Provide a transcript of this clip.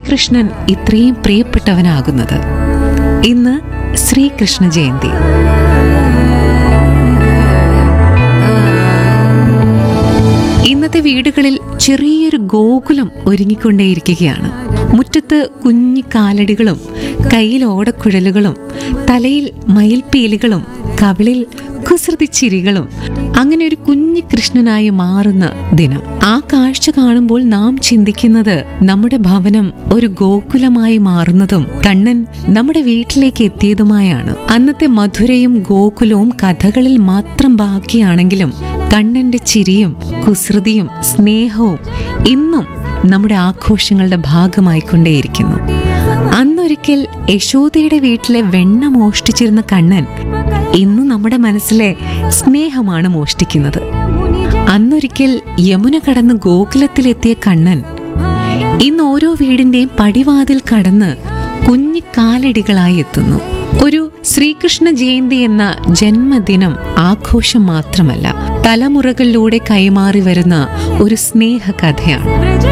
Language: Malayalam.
ശ്രീകൃഷ്ണൻ ഇത്രയും പ്രിയപ്പെട്ടവനാകുന്നത് ഇന്ന് ശ്രീകൃഷ്ണ ജയന്തി ഇന്നത്തെ വീടുകളിൽ ചെറിയൊരു ഗോകുലം ഒരുങ്ങിക്കൊണ്ടേയിരിക്കുകയാണ് മുറ്റത്ത് കുഞ്ഞു കാലടികളും കയ്യിൽ ഓടക്കുഴലുകളും തലയിൽ മയിൽപ്പീലികളും കവിളിൽ കുസൃതി ചിരികളും അങ്ങനെ ഒരു കുഞ്ഞു കൃഷ്ണനായി മാറുന്ന ദിനം ആ കാഴ്ച കാണുമ്പോൾ നാം ചിന്തിക്കുന്നത് നമ്മുടെ ഭവനം ഒരു ഗോകുലമായി മാറുന്നതും കണ്ണൻ നമ്മുടെ വീട്ടിലേക്ക് എത്തിയതുമായാണ് അന്നത്തെ മധുരയും ഗോകുലവും കഥകളിൽ മാത്രം ബാക്കിയാണെങ്കിലും കണ്ണന്റെ ചിരിയും കുസൃതിയും സ്നേഹവും ഇന്നും നമ്മുടെ ആഘോഷങ്ങളുടെ ഭാഗമായിക്കൊണ്ടേയിരിക്കുന്നു അന്നൊരിക്കൽ യശോദയുടെ വീട്ടിലെ വെണ്ണ മോഷ്ടിച്ചിരുന്ന കണ്ണൻ ഇന്ന് നമ്മുടെ മനസ്സിലെ സ്നേഹമാണ് മോഷ്ടിക്കുന്നത് അന്നൊരിക്കൽ യമുന കടന്ന് ഗോകുലത്തിലെത്തിയ കണ്ണൻ ഇന്ന് ഓരോ വീടിന്റെയും പടിവാതിൽ കടന്ന് കുഞ്ഞു കാലടികളായി എത്തുന്നു ഒരു ശ്രീകൃഷ്ണ ജയന്തി എന്ന ജന്മദിനം ആഘോഷം മാത്രമല്ല തലമുറകളിലൂടെ കൈമാറി വരുന്ന ഒരു സ്നേഹ കഥയാണ്